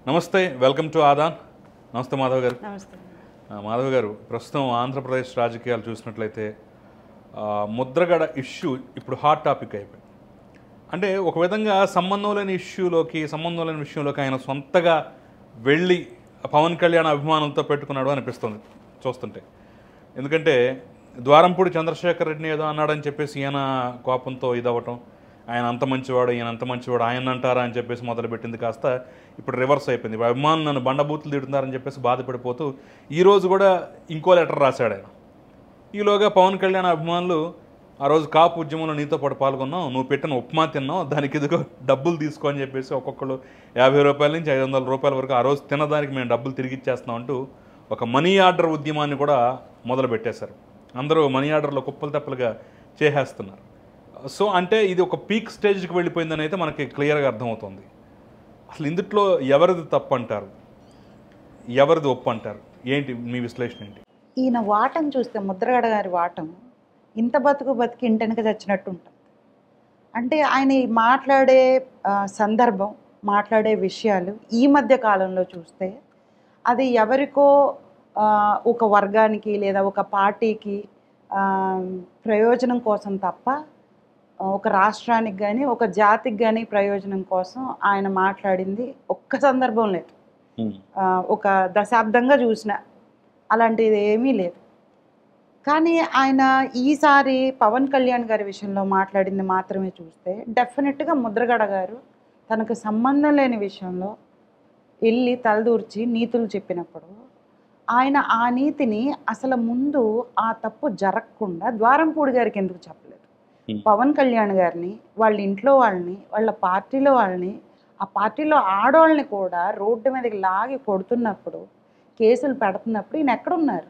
నమస్తే welcome to ఆదాన్ నమస్తే మాధవ్ గారు నమస్తే ఆ, మాధవ్ గారు ప్రస్తుతం ఆంధ్రప్రదేశ్ రాజకీయాలు చూసినట్లయితే ఆ, ముద్రగడ ఇష్యూ ఇప్పుడు హాట్ టాపిక్ అయిపోయింది అంటే ఒక విధంగా సంబంధం లేని ఇష్యూలోకి సంబంధం లేని విషయంలోకి ఆయన సొంతగా వెళ్ళి పవన్ కళ్యాణ్ అభిమానులతో పెట్టుకున్నాడు అనిపిస్తుంది చూస్తుంటే ఎందుకంటే ద్వారంపూడి చంద్రశేఖర్ రెడ్డిని ఏదో అన్నాడని చెప్పేసి ఈయన కోపంతో ఇదవ్వటం ఆయన అంత మంచివాడు ఈయన అంత మంచివాడు ఆయన అంటారా అని చెప్పేసి మొదలుపెట్టింది కాస్త ఇప్పుడు రివర్స్ అయిపోయింది ఇప్పుడు అభిమానులు నన్ను బండబూతులు తిడుతున్నారని చెప్పేసి బాధపడిపోతూ ఈ రోజు కూడా ఇంకో లెటర్ రాశాడు ఆయన ఈలోగా పవన్ కళ్యాణ్ అభిమానులు ఆ రోజు కాపు ఉద్యమంలో నీతో పాటు పాల్గొన్నాం నువ్వు పెట్టిన ఉప్మా తిన్నావు దానికి ఇదిగో డబ్బులు తీసుకో అని చెప్పేసి ఒక్కొక్కరు యాభై రూపాయల నుంచి ఐదు వందల రూపాయల వరకు ఆ రోజు తినడానికి మేము డబ్బులు తిరిగి ఇచ్చేస్తున్నాం అంటూ ఒక మనీ ఆర్డర్ ఉద్యమాన్ని కూడా మొదలు పెట్టేశారు అందరూ మనీ ఆర్డర్లో కుప్పలు తెప్పలుగా చేసేస్తున్నారు సో అంటే ఇది ఒక పీక్ స్టేజ్కి వెళ్ళిపోయిందని అయితే మనకి క్లియర్గా అర్థమవుతుంది అసలు ఇందుట్లో ఎవరిది తప్పు అంటారు ఎవరిది ఒప్పు అంటారు ఏంటి మీ విశ్లేషణ ఏంటి ఈయన వాటం చూస్తే ముద్రగడ గారి వాటం ఇంత బతుకు బతికి ఇంటెనక చచ్చినట్టు ఉంటుంది అంటే ఆయన ఈ మాట్లాడే ఆ, సందర్భం మాట్లాడే విషయాలు ఈ మధ్య కాలంలో చూస్తే అది ఎవరికో ఆ, ఒక వర్గానికి లేదా ఒక పార్టీకి ఆ, ప్రయోజనం కోసం తప్ప ఆ, ఒక రాష్ట్రానికి కానీ ఒక జాతికి కానీ ప్రయోజనం కోసం ఆయన మాట్లాడింది ఒక్క సందర్భం లేదు ఆ, ఒక దశాబ్దంగా చూసిన అలాంటిది ఏమీ లేదు కానీ ఆయన ఈసారి పవన్ కళ్యాణ్ గారి విషయంలో మాట్లాడింది మాత్రమే చూస్తే డెఫినెట్గా ముద్రగడ గారు తనకు సంబంధం లేని విషయంలో వెళ్ళి తలదూర్చి నీతులు చెప్పినప్పుడు ఆయన ఆ నీతిని అసలు ముందు ఆ తప్పు జరగకుండా ద్వారంపూడి గారికి ఎందుకు చెప్పలేదు Hmm. పవన్ కళ్యాణ్ గారిని వాళ్ళ ఇంట్లో వాళ్ళని వాళ్ళ పార్టీలో వాళ్ళని ఆ పార్టీలో ఆడవాళ్ళని కూడా రోడ్డు మీదకి లాగి కొడుతున్నప్పుడు కేసులు పెడుతున్నప్పుడు ఈయన ఎక్కడున్నారు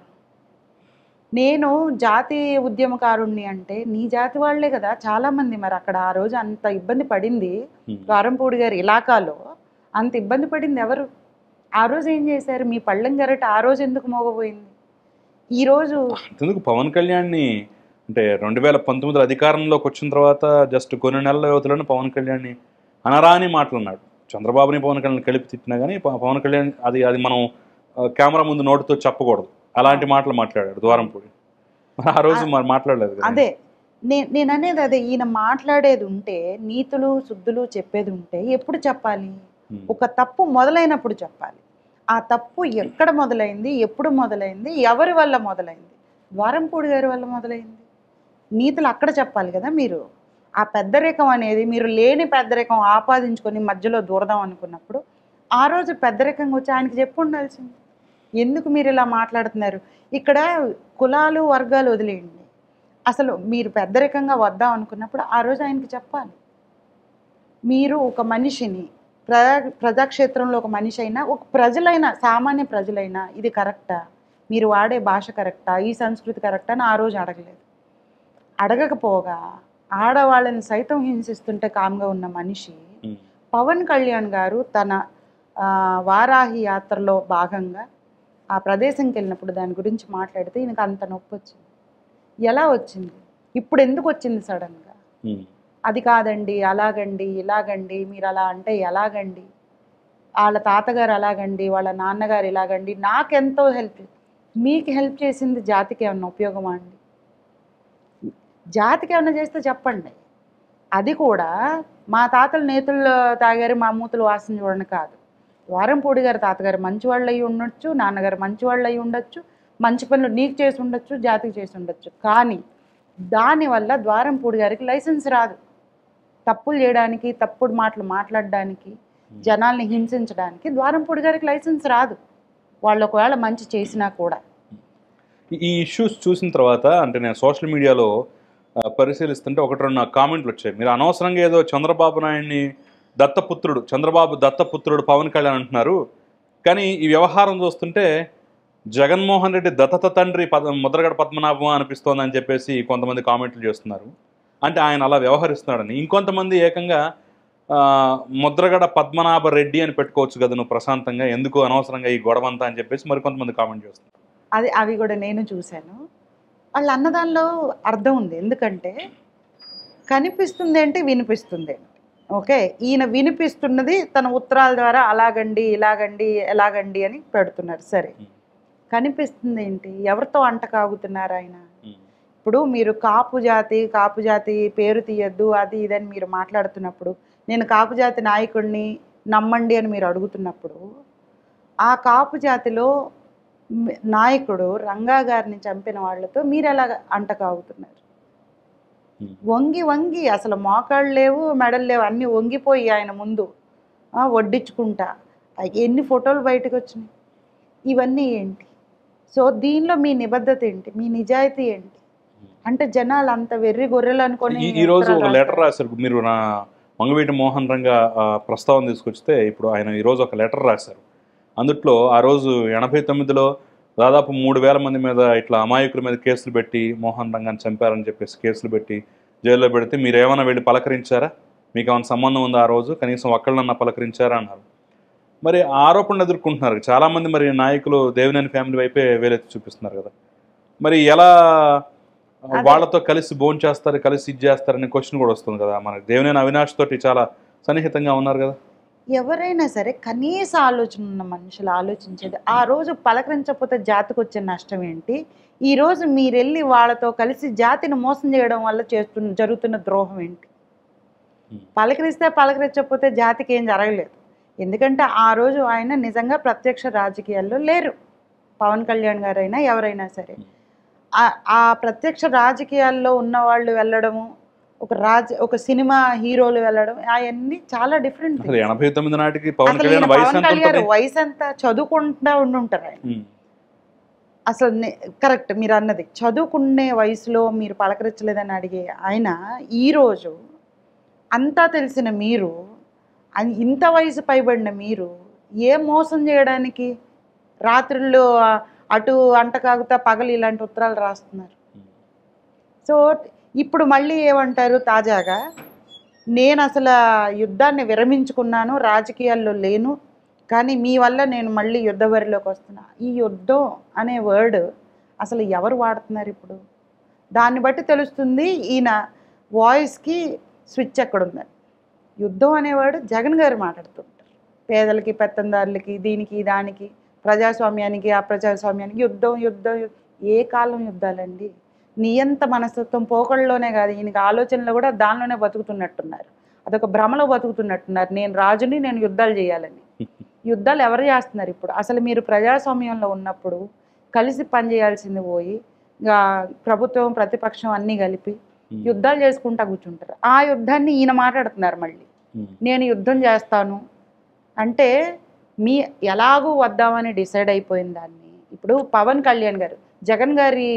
నేను జాతీయ ఉద్యమకారుణ్ణి అంటే నీ జాతి వాళ్ళే కదా చాలామంది మరి అక్కడ ఆ రోజు అంత ఇబ్బంది పడింది ద్వారంపూడి గారి ఇలాకాలో అంత ఇబ్బంది పడింది ఎవరు ఆ రోజు ఏం చేశారు మీ పళ్ళెం గరట ఆ రోజు ఎందుకు మోగపోయింది ఈరోజు ఎందుకు పవన్ కళ్యాణ్ని అంటే రెండు వేల పంతొమ్మిదిలో అధికారంలోకి వచ్చిన తర్వాత జస్ట్ కొన్ని నెలల వ్యవధిలోనే పవన్ కళ్యాణ్ని అనరాని మాట్లాడినాడు చంద్రబాబుని పవన్ కళ్యాణ్ కలిపి తిట్టినా కానీ ప- పవన్ కళ్యాణ్ అది అది మనం ఆ, కెమెరా ముందు నోటితో చెప్పకూడదు అలాంటి మాటలు మాట్లాడాడు ద్వారంపూడి మరి ఆ రోజు మరి మాట్లాడలేదు కదా అదే నే నేను అనేది అదే ఈయన మాట్లాడేది ఉంటే నీతులు శుద్ధులు చెప్పేది ఉంటే ఎప్పుడు చెప్పాలి ఉమ్. ఒక తప్పు మొదలైనప్పుడు చెప్పాలి ఆ తప్పు ఎక్కడ మొదలైంది ఎప్పుడు మొదలైంది ఎవరి వల్ల మొదలైంది ద్వారంపూడి గారి వల్ల మొదలైంది నీతులు అక్కడ చెప్పాలి కదా మీరు ఆ పెద్దరికం అనేది మీరు లేని పెద్దరికం ఆపాదించుకొని మధ్యలో దూరదాం అనుకున్నప్పుడు ఆ రోజు పెద్దరికంగా వచ్చి ఆయనకి చెప్పు ఉండాల్సింది ఎందుకు మీరు ఇలా మాట్లాడుతున్నారు ఇక్కడ కులాలు వర్గాలు వదిలేయండి అసలు మీరు పెద్దరికంగా వద్దాం అనుకున్నప్పుడు ఆ రోజు ఆయనకి చెప్పాలి మీరు ఒక మనిషిని ప్రజా ప్రజాక్షేత్రంలో ఒక మనిషి అయినా ఒక ప్రజలైనా సామాన్య ప్రజలైనా ఇది కరెక్టా మీరు వాడే భాష కరెక్టా ఈ సంస్కృతి కరెక్టా అని ఆ రోజు అడగలేదు అడగకపోగా ఆడవాళ్ళని సైతం హింసిస్తుంటే కామ్గా ఉన్న మనిషి ఉమ్. పవన్ కళ్యాణ్ గారు తన ఆ, వారాహి యాత్రలో భాగంగా ఆ ప్రదేశంకి వెళ్ళినప్పుడు దాని గురించి మాట్లాడితే ఈయనకు అంత నొప్పి వచ్చింది ఎలా వచ్చింది ఇప్పుడు ఎందుకు వచ్చింది సడన్గా ఉమ్. అది కాదండి అలాగండి ఇలాగండి మీరు అలా అంటే ఎలాగండి వాళ్ళ తాతగారు అలాగండి వాళ్ళ నాన్నగారు ఇలాగండి నాకెంతో హెల్ప్ మీకు హెల్ప్ చేసింది జాతికి ఏమన్నా ఉపయోగమా అండి జాతికి ఏమన్నా చేస్తే చెప్పండి అది కూడా మా తాతలు నేతులు తాగారు మా మూతులు వాసన చూడండి కాదు వారంపూడి గారి తాతగారు మంచివాళ్ళు అయి ఉండొచ్చు నాన్నగారు మంచివాళ్ళు అయి ఉండొచ్చు మంచి పనులు నీకు చేసి ఉండొచ్చు జాతికి చేసి ఉండొచ్చు కానీ దానివల్ల ద్వారంపూడి గారికి లైసెన్స్ రాదు తప్పులు చేయడానికి తప్పుడు మాటలు మాట్లాడడానికి జనాల్ని హింసించడానికి ద్వారంపూడి గారికి లైసెన్స్ రాదు వాళ్ళు ఒకవేళ మంచి చేసినా కూడా ఈ- ఈ ఇష్యూస్ చూసిన తర్వాత అంటే నేను సోషల్ మీడియాలో ఆ, పరిశీలిస్తుంటే ఒకటి రెండు నాకు కామెంట్లు వచ్చాయి మీరు అనవసరంగా ఏదో చంద్రబాబు నాయుడిని దత్తపుత్రుడు చంద్రబాబు దత్తపుత్రుడు పవన్ కళ్యాణ్ అంటున్నారు కానీ ఈ వ్యవహారం చూస్తుంటే జగన్మోహన్ రెడ్డి దత్తత తండ్రి పద ముద్రగడ పద్మనాభం అనిపిస్తోంది అని చెప్పేసి కొంతమంది కామెంట్లు చేస్తున్నారు అంటే ఆయన అలా వ్యవహరిస్తున్నాడని ఇంకొంతమంది ఏకంగా ఆ, ముద్రగడ పద్మనాభ రెడ్డి అని పెట్టుకోవచ్చు కదా నువ్వు ప్రశాంతంగా ఎందుకు అనవసరంగా ఈ గొడవ అంతా అని చెప్పేసి మరికొంతమంది కామెంట్ చేస్తున్నారు అది అవి కూడా నేను చూశాను వాళ్ళు అన్నదానిలో అర్థం ఉంది ఎందుకంటే కనిపిస్తుంది అంటే వినిపిస్తుంది ఏంటి ఓకే ఈయన వినిపిస్తున్నది తన ఉత్తరాల ద్వారా అలాగండి ఇలాగండి ఎలాగండి అని పెడుతున్నారు సరే ఉమ్. కనిపిస్తుంది ఏంటి ఎవరితో అంట కాగుతున్నారు ఆయన ఉమ్. ఇప్పుడు మీరు కాపు జాతి కాపు జాతి పేరు తీయద్దు అది ఇదని మీరు మాట్లాడుతున్నప్పుడు నేను కాపు జాతి నాయకుడిని నమ్మండి అని మీరు అడుగుతున్నప్పుడు ఆ కాపు జాతిలో మ్- నాయకుడు రంగా గారిని చంపిన వాళ్ళతో మీరు ఎలా అంట కాగుతున్నారు ఉమ్. వంగి వంగి అసలు మోకాళ్ళు లేవు మెడలు లేవు అన్నీ వంగిపోయి ఆయన ముందు ఆ, వడ్డించుకుంటా ఆ, ఎన్ని ఫోటోలు బయటకు వచ్చినాయి ఇవన్నీ ఏంటి సో దీనిలో మీ నిబద్ధత ఏంటి మీ నిజాయితీ ఏంటి అంటే జనాలు అంత వెర్రి గొర్రెలు అనుకొని ఈ- ఈ రోజు ఒక ఉత్తరాలు లెటర్ రాస్తారు. రాశారు మీరు నా మంగవీటి మోహన్ రంగ ఆ, ప్రస్తావన తీసుకొస్తే ఇప్పుడు ఆయన ఈ రోజు ఒక లెటర్ రాశారు అందుట్లో ఆ రోజు ఎనభై తొమ్మిదిలో దాదాపు మూడు వేల మంది మీద ఇట్లా అమాయకుల మీద కేసులు పెట్టి మోహన్ రంగాన్ని చంపారని చెప్పేసి కేసులు పెట్టి జైల్లో పెడితే మీరు ఏమైనా వెళ్ళి పలకరించారా మీకు ఏమైనా సంబంధం ఉందా ఆ రోజు కనీసం ఒక్కళ్ళన్నా పలకరించారా అన్నారు మరి ఆ ఆరోపణలు ఎదుర్కొంటున్నారు చాలామంది మరి నాయకులు దేవినేని ఫ్యామిలీ వైపే వేలెత్తి చూపిస్తున్నారు కదా మరి ఎలా అదే. వాళ్ళతో కలిసి భోజనం చేస్తారు కలిసి ఇది చేస్తారనే క్వశ్చన్ కూడా వస్తుంది కదా మనకి దేవినేని అవినాష్ తోటి చాలా సన్నిహితంగా ఉన్నారు కదా ఎవరైనా సరే కనీస ఆలోచన ఉన్న మనుషులు ఆలోచించేది ఆ రోజు పలకరించకపోతే జాతికి వచ్చే నష్టం ఏంటి ఈ రోజు మీరు వెళ్ళి వాళ్ళతో కలిసి జాతిని మోసం చేయడం వల్ల చేస్తున్న జరుగుతున్న ద్రోహం ఏంటి Hmm. పలకరిస్తే పలకరించకపోతే జాతికి ఏం జరగలేదు ఎందుకంటే ఆ రోజు ఆయన నిజంగా ప్రత్యక్ష రాజకీయాల్లో లేరు పవన్ కళ్యాణ్ గారైనా ఎవరైనా సరే Hmm. ఆ- ఆ ప్రత్యక్ష రాజకీయాల్లో ఉన్న వాళ్ళు వెళ్ళడము ఒక రాజ ఒక సినిమా హీరోలు వెళ్ళడం అవన్నీ చాలా డిఫరెంట్ అసలు ఎనభై తొమ్మిది నాటికి పవన్ అసలు కళ్యాణ్ ఈయన వయసు పవన్ ఎంత కళ్యాణ్ ఉంటుంది వయసు ఎంత చదువుకుంటా ఉండి ఉంటారు ఆయన ఉమ్, అసలు కరెక్ట్ మీరు అన్నది చదువుకునే వయసులో మీరు పలకరించలేదని అడిగే ఆయన ఈరోజు అంతా తెలిసిన మీరు అన్- ఇంత వయసు పైబడిన మీరు ఏ మోసం చేయడానికి రాత్రుల్లో అటు అంటకాగుతా పగలు ఇలాంటి ఉత్తరాలు రాస్తున్నారు ఉమ్, సో ఇప్పుడు మళ్ళీ ఏమంటారు తాజాగా నేను అసలు యుద్ధాన్ని విరమించుకున్నాను రాజకీయాల్లో లేను కానీ మీ వల్ల నేను మళ్ళీ యుద్ధ బరిలోకి వస్తున్నా ఈ యుద్ధం అనే వర్డ్ అసలు ఎవరు వాడుతున్నారు ఇప్పుడు దాన్ని బట్టి తెలుస్తుంది ఈయన వాయిస్కి స్విచ్ ఎక్కడుందని యుద్ధం అనేవాడు జగన్ గారు మాట్లాడుతుంటారు పేదలకి పెత్తందారులకి దీనికి దానికి ప్రజాస్వామ్యానికి అప్రజాస్వామ్యానికి యుద్ధం యుద్ధం యుద్ధం. ఏ కాలం యుద్ధాలండి నియంత మనస్తత్వం పోకళ్ళలోనే కాదు ఈయనకి ఆలోచనలు కూడా దానిలోనే బతుకుతున్నట్టున్నారు అదొక భ్రమలో బతుకుతున్నట్టున్నారు నేను రాజుని నేను యుద్ధాలు చేయాలని యుద్ధాలు ఎవరు చేస్తున్నారు ఇప్పుడు అసలు మీరు ప్రజాస్వామ్యంలో ఉన్నప్పుడు కలిసి పనిచేయాల్సింది పోయి ఇంకా ప్రభుత్వం ప్రతిపక్షం అన్నీ కలిపి ఉమ్, యుద్ధాలు చేసుకుంటా కూర్చుంటారు ఆ యుద్ధాన్ని ఈయన మాట్లాడుతున్నారు మళ్ళీ ఉమ్, నేను యుద్ధం చేస్తాను అంటే మీ ఎలాగూ వద్దామని డిసైడ్ అయిపోయిన దాన్ని ఇప్పుడు పవన్ కళ్యాణ్ గారు జగన్ గారి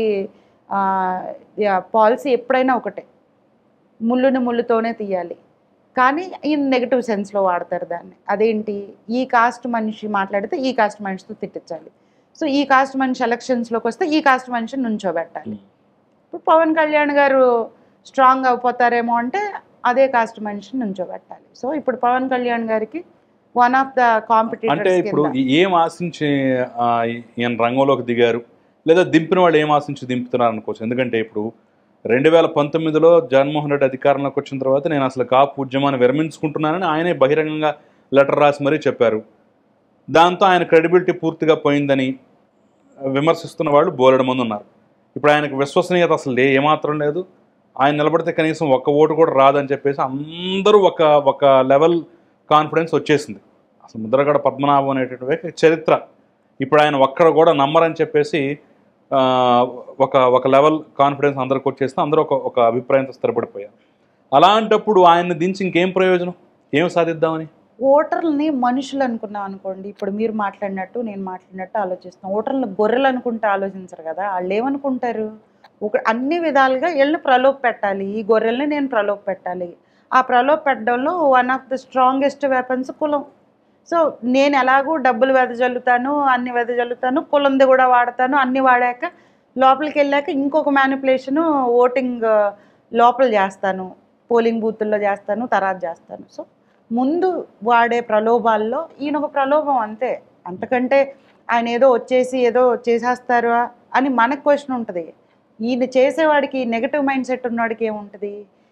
పాలసీ ఎప్పుడైనా ఒకటే ముళ్ళుని ముళ్ళుతోనే తీయాలి కానీ ఈయన నెగిటివ్ సెన్స్లో వాడతారు దాన్ని అదేంటి ఈ కాస్ట్ మనిషి మాట్లాడితే ఈ కాస్ట్ మనిషితో తిట్టించాలి సో ఈ కాస్ట్ మనిషి ఎలక్షన్స్లోకి వస్తే ఈ కాస్ట్ మనిషిని నుంచోబెట్టాలి ఉమ్. ఇప్పుడు పవన్ కళ్యాణ్ గారు స్ట్రాంగ్ అయిపోతారేమో అంటే అదే కాస్ట్ మనిషిని నుంచోబెట్టాలి సో ఇప్పుడు పవన్ కళ్యాణ్ గారికి వన్ ఆఫ్ ద అంటే కాంపిటీటర్స్ ఇప్పుడు ఈ- ఏం ఆశించి ఆ, ఈయన రంగంలోకి దిగారు లేదా దింపిన వాళ్ళు ఏం ఆశించి దింపుతున్నారు అనుకోవచ్చు ఎందుకంటే ఇప్పుడు రెండు వేల పంతొమ్మిదిలో జగన్మోహన్ రెడ్డి అధికారంలోకి వచ్చిన తర్వాత నేను అసలు కాపు ఉద్యమాన్ని విరమించుకుంటున్నానని ఆయనే బహిరంగంగా లెటర్ రాసి మరీ చెప్పారు దాంతో ఆయన క్రెడిబిలిటీ పూర్తిగా పోయిందని విమర్శిస్తున్న వాళ్ళు బోలెడు మంది ఉన్నారు ఇప్పుడు ఆయనకు విశ్వసనీయత అసలు లే ఏమాత్రం లేదు ఆయన నిలబడితే కనీసం ఒక్క ఓటు కూడా రాదని చెప్పేసి అందరూ ఒక ఒక లెవెల్ కాన్ఫిడెన్స్ వచ్చేసింది అసలు ముద్రగడ పద్మనాభం అనేటువంటి వ్యక్తి చరిత్ర ఇప్పుడు ఆయన ఒక్కడ కూడా నమ్మరని చెప్పేసి ఆ, ఒక ఒక లెవెల్ కాన్ఫిడెన్స్ అందరికి వచ్చేస్తే అందరూ ఒక ఒక అభిప్రాయంతో స్థిరపడిపోయారు అలాంటప్పుడు ఆయన్ని దించి ఇంకేం ప్రయోజనం ఏం సాధిద్దామని ఓటర్లని మనుషులు అనుకున్నాం అనుకోండి ఇప్పుడు మీరు మాట్లాడినట్టు నేను మాట్లాడినట్టు ఆలోచిస్తాం ఓటర్లను గొర్రెలు అనుకుంటే ఆలోచించరు కదా వాళ్ళు ఏమనుకుంటారు ఒక అన్ని విధాలుగా వీళ్ళని ప్రలోభ పెట్టాలి ఈ గొర్రెల్ని నేను ప్రలోభ పెట్టాలి ఆ ప్రలోభ పెట్టడంలో one of the strongest weapons కులం సో నేను ఎలాగూ డబ్బులు వెదజల్లుతాను అన్ని వెదజల్లుతాను కులంది కూడా వాడతాను అన్ని వాడాక లోపలికి వెళ్ళాక ఇంకొక మ్యానిపులేషను ఓటింగ్ లోపల చేస్తాను పోలింగ్ బూతుల్లో చేస్తాను తర్వాత చేస్తాను సో ముందు వాడే ప్రలోభాల్లో ఈయన ఒక ప్రలోభం అంతే అంతకంటే ఆయన ఏదో వచ్చేసి ఏదో చేసేస్తారు అని మనకు క్వశ్చన్ ఉంటుంది ఈయన చేసేవాడికి నెగటివ్ మైండ్ సెట్ ఉన్నవాడికి ఏముంటుంది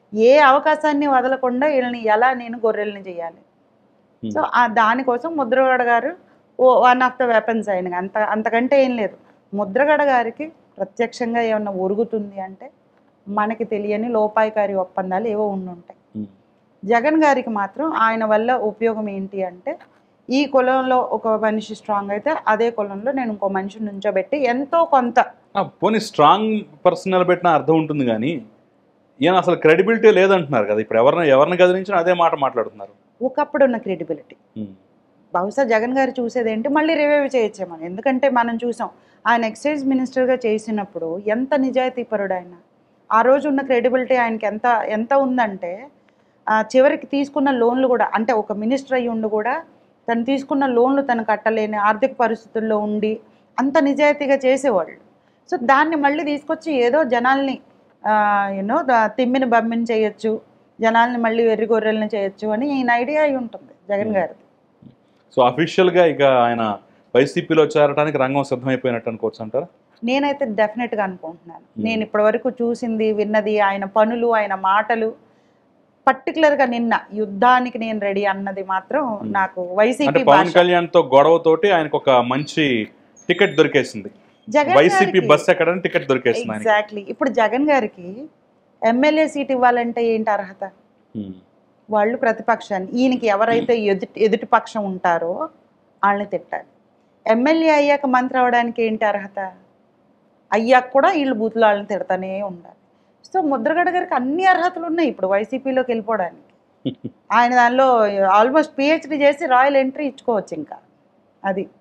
ఏ అవకాశాన్ని వదలకుండా వీళ్ళని ఎలా నేను గొర్రెల్ని చేయాలి Hmm. సో ఆ దానికోసం ముద్రగడ గారు ఓ వన్ ఆఫ్ ద వెపన్స్ ఆయన అంత అంతకంటే ఏం లేదు ముద్రగడ గారికి ప్రత్యక్షంగా ఏమన్నా ఒరుగుతుంది అంటే మనకి తెలియని లోపాయికారి ఒప్పందాలు ఏవో ఉండుంటాయి ఉమ్. జగన్ గారికి మాత్రం ఆయన వల్ల ఉపయోగం ఏంటి అంటే ఈ కులంలో ఒక మనిషి స్ట్రాంగ్ అయితే అదే కులంలో నేను ఇంకో మనిషిని నుంచోబెట్టి ఎంతో కొంత ఆ, పోనీ స్ట్రాంగ్ పర్సన్ నిలబెట్టిన అర్థం ఉంటుంది కానీ ఈయన అసలు క్రెడిబిలిటీ లేదంటున్నారు కదా ఇప్పుడు ఎవరిని ఎవరిని గదిలించినా అదే మాట మాట్లాడుతున్నారు ఒకప్పుడు ఉన్న క్రెడిబిలిటీ ఉమ్. బహుశా జగన్ గారు చూసేది ఏంటి మళ్ళీ రివైవ్ చేయొచ్చేమని ఎందుకంటే మనం చూసాం ఆయన ఎక్సైజ్ మినిస్టర్గా చేసినప్పుడు ఎంత నిజాయితీపరుడు ఆయన ఆ రోజు ఉన్న క్రెడిబిలిటీ ఆయనకి ఎంత ఎంత ఉందంటే ఆ, చివరికి తీసుకున్న లోన్లు కూడా అంటే ఒక మినిస్టర్ అయ్యి ఉండి కూడా తను తీసుకున్న లోన్లు తను కట్టలేని ఆర్థిక పరిస్థితుల్లో ఉండి అంత నిజాయితీగా చేసేవాళ్ళు సో దాన్ని మళ్ళీ తీసుకొచ్చి ఏదో జనాల్ని యూనో తిమ్మిని బమ్మిని చేయొచ్చు జనాల్ని మళ్ళీ వెర్రి గొర్రెల్ని చేయొచ్చు అని ఈయన ఐడియా అయి ఉంటుంది జగన్ గారిది సో అఫీషియల్గా ఇక ఆయన వైసీపీలో చేరడానికి రంగం సిద్ధమైపోయినట్టు అనుకోవచ్చు అంటారా నేనైతే డెఫినెట్గా అనుకుంటున్నాను Hmm. నేను ఇప్పటివరకు చూసింది విన్నది ఆయన పనులు ఆయన మాటలు పర్టికులర్గా నిన్న యుద్ధానికి నేను రెడీ అన్నది మాత్రం Hmm. నాకు అంటే వైసీపీ పవన్ భాష కళ్యాణ్ తో గొడవతోటి ఆయనకు ఒక మంచి టికెట్ దొరికేసింది జగన్ వైసీపీ బస్ ఎక్కడానికి టికెట్ దొరికేసింది ఆయనకి ఎగ్జాక్ట్లీ ఇప్పుడు జగన్ గారికి ఎమ్మెల్యే సీట్ ఇవ్వాలంటే ఏంటి అర్హత ఉమ్. వాళ్ళు ప్రతిపక్షాన్ని ఈయనకి ఎవరైతే ఎదుటి ఎదుటి పక్షం ఉంటారో వాళ్ళని తిట్టాలి ఎమ్మెల్యే అయ్యాక మంత్రి అవడానికి ఏంటి అర్హత అయ్యాక కూడా వీళ్ళు బూతులు వాళ్ళని తిడతానే ఉండాలి సో ముద్రగడ గారికి అన్ని అర్హతలు ఉన్నాయి ఇప్పుడు వైసీపీలోకి వెళ్ళిపోవడానికి ఆయన దానిలో ఆల్మోస్ట్ పిహెచ్డి చేసి రాయల్ ఎంట్రీ ఇచ్చుకోవచ్చు ఇంకా అది